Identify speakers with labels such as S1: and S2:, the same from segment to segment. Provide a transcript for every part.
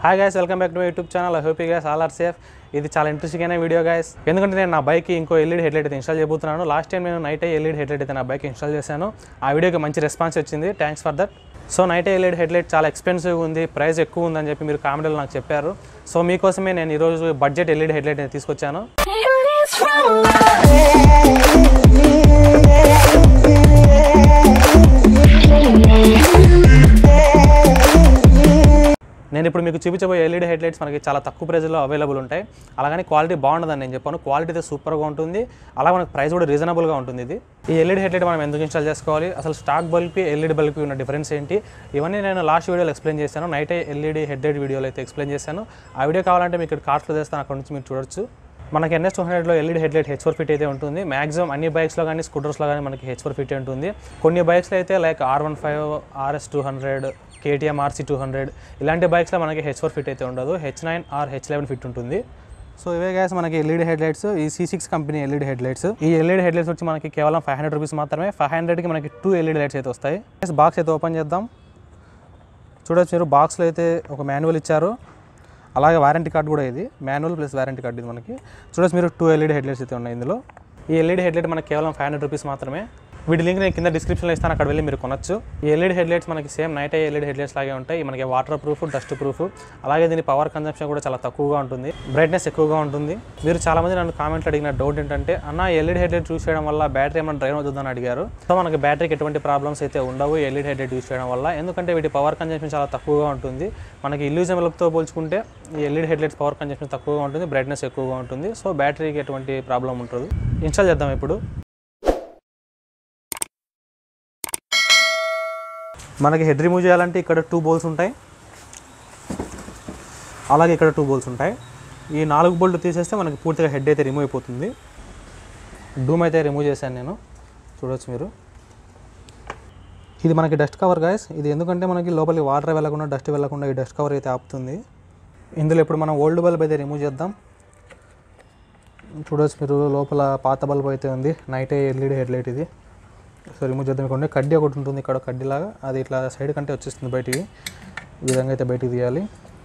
S1: hi guys welcome back to my YouTube channel I hope you guys all are safe ఇది చాలా interesting అయిన video guys ఎందుకంటే నేను నా బైక్ ఇంకో ఎల్ఈడి హెడ్లైట్ అయితే ఇన్స్టాల్ చేయబోతున్నాను లాస్ట్ టైం నేను నైట్ ఎల్ఈడి హెడ్లైట్ అయితే నా బైక్ ఇన్స్టాల్ చేశాను ఆ వీడియోకి మంచి రెస్పాన్స్ వచ్చింది thanks for that so night LED headlight చాలా ఎక్స్పెన్సివ్ ఉంది ప్రైస్ ఎక్కువ ఉందని చెప్పి మీరు కామెడీలో నాకు చెప్పారు సో మీకోసమే నేను ఈరోజు బడ్జెట్ ఎల్ఈడి హెడ్లైట్ అయితే తీసుకొచ్చాను
S2: It's from
S1: నేను ఇప్పుడు మీకు చూపించబోయే ఎల్ఈడి హెడ్లైట్స్ మనకి చాలా తక్కువ ప్రైస్లో అవైలబుల్ ఉంటాయి అలాగని క్వాలిటీ బాగుంటుందని నేను చెప్పాను క్వాలిటీ అయితే సూపర్గా ఉంటుంది అలా మనకి ప్రైస్ కూడా రీజనబుల్గా ఉంటుంది ఇది ఈ ఎల్ఈడి హెడ్లైట్ మనం ఎందుకు ఇన్స్టాల్ చేసుకోవాలి అసలు స్టాక్ బల్బ్ ఎల్ఈడి బల్బ్కి ఉన్న డిఫరెన్స్ ఏంటి ఇవన్నీ నేను లాస్ట్ వీడియోలో ఎక్స్ప్లెయిన్ చేశాను నైట్ ఎల్ఈడి హెడ్లైట్ వీడియోలో అయితే ఎక్స్ప్లెయిన్ చేశాను ఆ వీడియో కావాలంటే మీకు ఇక్కడ కార్ట్లో చేస్తాను అక్కడ నుంచి మీరు చూడొచ్చు మనకి ఎన్ఎస్ టూ హండ్రెడ్లో LED headlight H four fit అయితే ఉంటుంది మాక్సిమం అన్ని బైక్స్లో కానీ స్కూటర్స్లో కానీ మనకి హెచ్ ఫోర్ ఫిట్ ఉంటుంది కొన్ని బైక్స్లో అయితే like R one five RS two hundred KTM RC two hundred ఇలాంటి బైక్స్లో మనకి హెచ్ ఫోర్ ఫిట్ అయితే ఉండదు H nine R H eleven fit ఉంటుంది సో ఇవే గ్యాస్ మనకి ఎల్ఈడి హెడ్లైట్స్ ఈ C six company LED headlights ఈ ఎల్ఈడి హెడ్లైట్స్ వచ్చి మనకి కేవలం ఫైవ్ హండ్రెడ్ రూపీస్ మాత్రమే ఫైవ్ హండ్రెడ్కి మనకి టూ ఎల్ఈడి లైట్స్ అయితే వస్తాయి బాక్స్ అయితే ఓపెన్ చేద్దాం చూడొచ్చు మీరు బాక్స్లో అయితే ఒక మాన్యువల్ ఇచ్చారు అలాగే వారంటీ కార్డ్ కూడా ఇది మాన్యువల్ ప్లస్ వారంటీ కార్డ్ ఇది మనకి చూడొచ్చు మీరు టూ ఎల్ఈడి హెడ్లైట్స్ అయితే ఉన్నాయి ఇందులో ఈ ఎల్ఈడి హెడ్లైట్ మనకి కేవలం ఫైవ్ హండ్రెడ్ రూపీస్ మాత్రమే వీటి లింక్ నేను కింద డిస్క్రిప్షన్లో ఇస్తాను అక్కడ వెళ్ళి మీరు కొనొచ్చు ఈ ఎల్ఈడి హెడ్లైట్స్ మనకి సేమ్ నైట్ అయ్యే ఎల్ఈడి హెడ్లైట్స్ లాగే ఉంటాయి మనకి వాటర్ ప్రూఫ్ డస్ట్ ప్రూఫ్ అలాగే దీని పవర్ కన్జంప్షన్ కూడా చాలా తక్కువగా ఉంటుంది బ్రైట్నెస్ ఎక్కువగా ఉంటుంది మీరు చాలా మంది నన్ను కామెంట్లు అడిగిన డౌట్ ఏంటంటే అన్న ఎల్ఈడి హెడ్లైట్ యూస్ చేయడం వల్ల బ్యాటరీ ఏమైనా డ్రైన్ అవుతుందని అడిగారు సో మనకి బ్యాటరీకి ఎటువంటి ప్రాబ్లమ్స్ అయితే ఉండవు ఎల్ఈడి హెడ్లైట్ యూస్ చేయడం వల్ల ఎందుకంటే వీటి పవర్ కన్జంప్షన్ చాలా తక్కువగా ఉంటుంది మనకి ఇల్యూజన్ బల్బ్తో పోల్చుకుంటే ఈ ఎల్ఈడి హెడ్లైట్స్ పవర్ కన్జంప్షన్ తక్కువగా ఉంటుంది బ్రైట్నెస్ ఎక్కువగా ఉంటుంది సో బ్యాటరీకి ఎటువంటి ప్రాబ్లం ఉంటుంది ఇన్స్టాల్ చేద్దాం ఇప్పుడు మనకి హెడ్ రిమూవ్ చేయాలంటే ఇక్కడ టూ బోల్స్ ఉంటాయి అలాగే ఇక్కడ టూ బోల్స్ ఉంటాయి ఈ నాలుగు బోల్ట్ తీసేస్తే మనకి పూర్తిగా హెడ్ అయితే రిమూవ్ అయిపోతుంది డూమ్ అయితే రిమూవ్ చేశాను నేను చూడొచ్చు మీరు ఇది మనకి డస్ట్ కవర్ గాయస్ ఇది ఎందుకంటే మనకి లోపలికి వాటర్ వెళ్ళకుండా డస్ట్ వెళ్ళకుండా ఈ డస్ట్ కవర్ అయితే ఆపుతుంది ఇందులో ఇప్పుడు మనం ఓల్డ్ బల్బ్ అయితే రిమూవ్ చేద్దాం చూడొచ్చు మీరు లోపల పాత బల్బ్ అయితే ఉంది నైట్ ఎల్ఈడి హెడ్లైట్ ఇది సో రిమూవ్ చేద్దాం ఇక్కడ కడ్డీ ఒకటి ఉంటుంది ఇక్కడ కడ్డీలాగా అది ఇట్లా సైడ్ కంటే వచ్చేస్తుంది బయటికి ఈ విధంగా అయితే బయటికి తీయాలి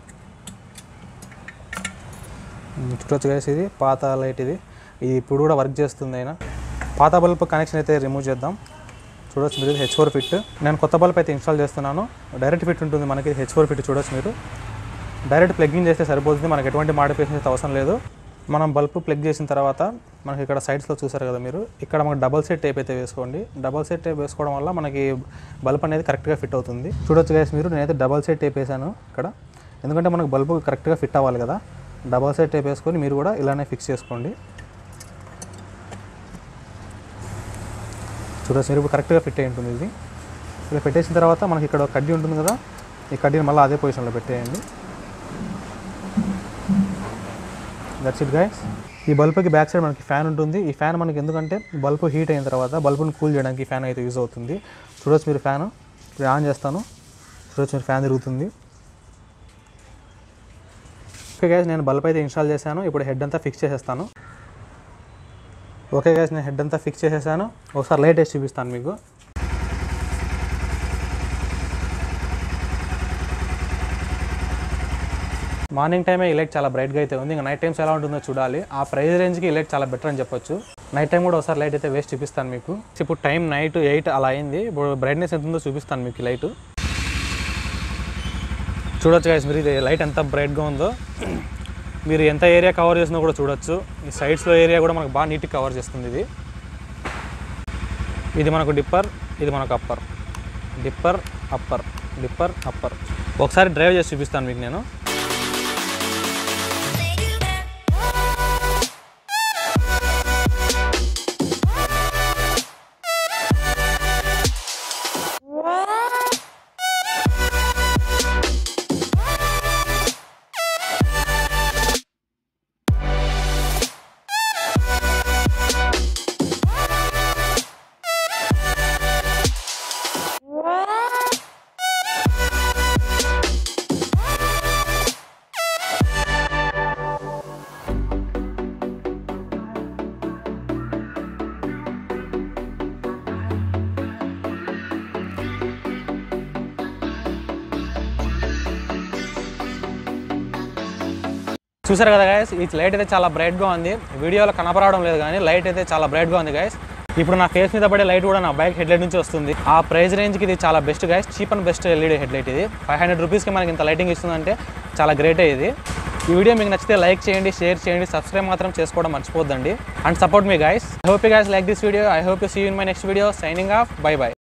S1: ఉమ్, చూడొచ్చు గైస్ ఇది పాత లైట్ ఇది ఇది ఇప్పుడు కూడా వర్క్ చేస్తుంది అయినా పాత బల్బ్ కనెక్షన్ అయితే రిమూవ్ చేద్దాం చూడొచ్చు మీరు హెచ్ ఫోర్ ఫిట్ నేను కొత్త బల్బ్ అయితే ఇన్స్టాల్ చేస్తున్నాను డైరెక్ట్ ఫిట్ ఉంటుంది మనకి హెచ్ ఫోర్ ఫిట్ చూడొచ్చు మీరు డైరెక్ట్ ప్లగ్ఇన్ చేస్తే సరిపోతుంది మనకి ఎటువంటి మాడిఫికేషన్ అయితే అవసరం లేదు మనం బల్బ్ ప్లగ్ చేసిన తర్వాత మనకి ఇక్కడ సైడ్స్లో చూసారు కదా మీరు ఇక్కడ మనకి డబల్ సెట్ టేప్ అయితే వేసుకోండి డబల్ సెట్ టేప్ వేసుకోవడం వల్ల మనకి బల్బ్ అనేది కరెక్ట్గా ఫిట్ అవుతుంది చూడొచ్చు గైస్ మీరు నేనైతే డబల్ సెట్ టేప్ వేసాను ఇక్కడ ఎందుకంటే మనకు బల్బ్ కరెక్ట్గా ఫిట్ అవ్వాలి కదా డబల్ సెట్ టేప్ వేసుకొని మీరు కూడా ఇలానే ఫిక్స్ చేసుకోండి చూడొచ్చు మీరు ఇప్పుడు కరెక్ట్గా ఫిట్ అయి ఉంటుంది ఇది ఇలా పెట్టేసిన తర్వాత మనకి ఇక్కడ ఒక కడ్డీ ఉంటుంది కదా ఈ కడ్డీని మళ్ళీ అదే పొజిషన్లో పెట్టేయండి దట్స్ ఇట్ గైస్ ఈ బల్బ్కి బ్యాక్ సైడ్ మనకి ఫ్యాన్ ఉంటుంది ఈ ఫ్యాన్ మనకి ఎందుకంటే బల్బ్ హీట్ అయిన తర్వాత బల్బుని కూల్ చేయడానికి ఈ ఫ్యాన్ అయితే యూజ్ అవుతుంది చూడొచ్చు మీరు ఫ్యాన్ ఇప్పుడు ఆన్ చేస్తాను చూడొచ్చు మీరు ఫ్యాన్ తిరుగుతుంది ఓకే గైస్ నేను బల్బ్ అయితే ఇన్స్టాల్ చేశాను ఇప్పుడు హెడ్ అంతా ఫిక్స్ చేసేస్తాను ఓకే గైస్ నేను హెడ్ అంతా ఫిక్స్ చేసేసాను ఒకసారి లైట్ వేసి చూపిస్తాను మీకు మార్నింగ్ టైమే ఈ లైట్ చాలా బ్రైట్గా అయితే ఉంది ఇంకా నైట్ టైమ్స్ ఎలా ఉంటుందో చూడాలి ఆ ప్రైస్ రేంజ్కి ఈ లైట్ చాలా బెటర్ అని చెప్పొచ్చు నైట్ టైం కూడా ఒకసారి లైట్ అయితే వేస్ట్ చూపిస్తాను మీకు ఇప్పుడు టైం నైట్ ఎయిట్ అలా అయింది ఇప్పుడు బ్రైట్నెస్ ఎంత ఉందో చూపిస్తాను మీకు ఈ లైట్ చూడొచ్చు గైస్ మీరు ఇది లైట్ ఎంత బ్రైట్గా ఉందో మీరు ఎంత ఏరియా కవర్ చేసినా కూడా చూడొచ్చు ఈ సైడ్స్లో ఏరియా కూడా మనకు బాగా నీట్గా కవర్ చేస్తుంది ఇది ఇది మనకు డిప్పర్ ఇది మనకు upper dipper upper dipper upper ఒకసారి డ్రైవ్ చేసి చూపిస్తాను మీకు నేను చూసారు కదా గైస్ ఈ లైట్ అయితే చాలా బ్రైట్గా ఉంది వీడియోలో కనపడడం లేదు కానీ లైట్ అయితే చాలా బ్రైట్గా ఉంది గైస్ ఇప్పుడు నా ఫేస్ మీద పడే లైట్ కూడా నా బైక్ హెడ్లైట్ నుంచి వస్తుంది ఆ ప్రైస్ రేంజ్కి ఇది చాలా best guys cheap and best LED headlight ఇది ఫైవ్ హండ్రెడ్ రూపీస్కి మనకి ఇంత లైటింగ్ ఇస్తుందంటే చాలా గ్రేటే ఇది ఈ వీడియో మీకు నచ్చితే లైక్ చేయండి షేర్ చేయండి సబ్స్క్రైబ్ మాత్రం చేసుకోవడం మర్చిపోద్దండి అండ్ సపోర్ట్ మీ guys I hope you guys like this video I hope you see in my next video signing off bye by